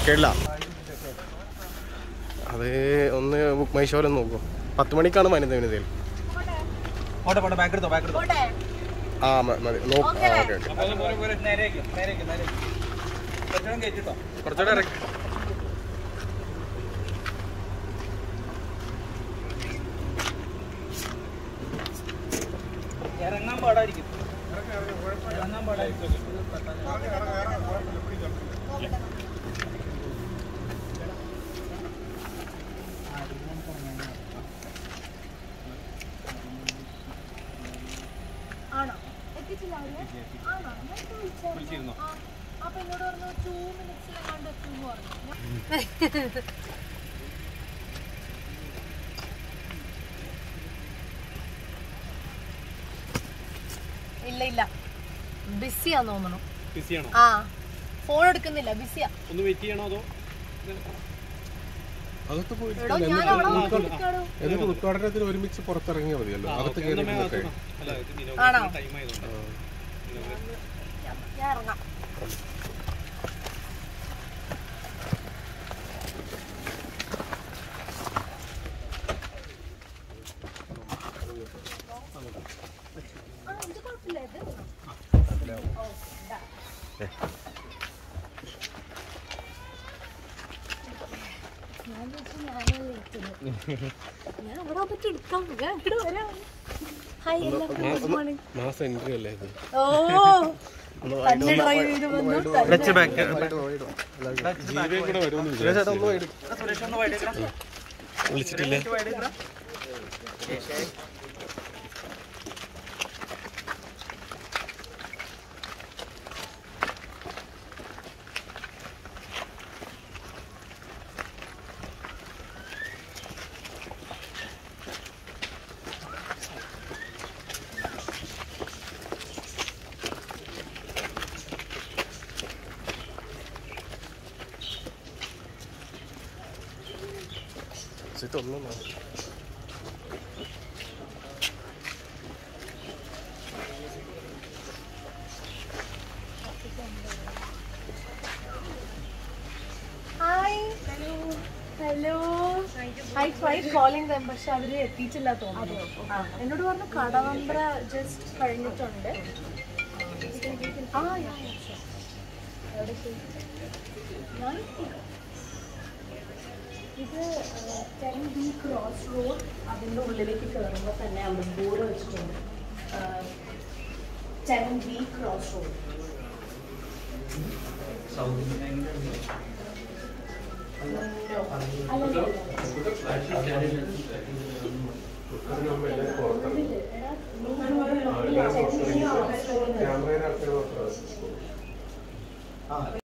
കേട്ടില്ല അത് ഒന്ന് ബുക്ക് മൈ ഷോയിൽ നോക്കൂ പത്ത് മണിക്കാണ് വനിത വനിതയിൽ പോട്ടെ പോട്ടെ ബാക്ക് എടുത്തോ ബാക്ക് എടുത്തോ പോട്ടെ ആ മ- മതി നോക്ക് ആ ഓക്കെ ഓക്കെ പോരെ, പോരെ, പോരെ. നേരേക്ക് നേരേക്ക് നേരേക്ക് കുറച്ചുകൂടെ കയറ്റിട്ടോ കുറച്ചുകൂടെ ഇറക്കി ഇറങ്ങാൻ പാടായിരിക്കും ഇറങ്ങാൻ പാടായിരിക്കും ആണോ എത്തിച്ചില്ല അവര് ആണോ ഞാൻ ഇപ്പൊ വിളിച്ചായിരുന്നു. ആ, അപ്പൊ എന്നോട് പറഞ്ഞു ടൂ മിനിറ്റ്സിൽ എങ്ങാണ്ട് എത്തും എന്ന് പറഞ്ഞു ഇല്ല ഇല്ല ബിസിയാന്ന് തോന്നുന്നു ബിസിയാണോ ആ ഫോൺ എടുക്കുന്നില്ല ബിസിയാ ഒന്ന് വെയിറ്റ് ചെയ്യണോ അതോ അകത്ത് പോയിട്ട് എടോ ഞാൻ അവിടെ നോക്കിയിരിക്കാടോ എന്നിട്ട് ഉദ്ഘാടനത്തിന് ഒരുമിച്ച് പുറത്തിറങ്ങിയാൽ മതിയല്ലോ അകത്ത് കയറി ഇരുന്നൊക്കെ. അല്ല ഇത് ആണോ? ടൈം ആയതുകൊണ്ട് ഞാൻ ഇറങ്ങാം ആ, ഇത് കുഴപ്പമില്ല, ഇത് ഓ, ഇതാ. ഞാൻ വിചാരിച്ചു ഞാനല്ലേ ഇരിക്കുന്നത്. ഞാൻ അവിടെ വന്നിട്ട് എടുക്കാം ഞാൻ ഇവിടെ വരാം ഹായ് എല്ലാവർക്കും ഗുഡ് മോർണിംഗ് മാസം എൻട്രി അല്ലേ ഇത് ഓ തന്നെ ഡ്രൈവ് ചെയ്ത് വന്നു തന്നെ ജീവയും കൂടെ വരുമെന്ന് വിചാരിച്ചു ഒന്ന് വൈഡ് സുരേഷ് ഒന്ന് വൈഡ് എടുക്കണം. വിളിച്ചിട്ടില്ല വൈഡ് എടുക്കണം. ഇതൊന്നും hi hello hello I try calling them പക്ഷെ അവര് എത്തിയിട്ടില്ല തോന്നുന്നു ആ, എന്നോട് പറഞ്ഞു കടവമ്പ്ര ജസ്റ്റ് കഴിഞ്ഞിട്ടുണ്ട് ആ yeah, yeah, sure. എവിടെ പോയി? ഞാൻ ഇത് ടെൻ ബി ക്രോസ് റോഡ് അതിൻ്റെ ഉള്ളിലേക്ക് കയറുമ്പോൾ തന്നെ അവിടെ ബോർഡ് വെച്ചിട്ടുണ്ട് ടെൻ ബി ക്രോസ് റോഡ് ക്യാമറയുടെ ആൾക്കാർ മാത്രമാണ്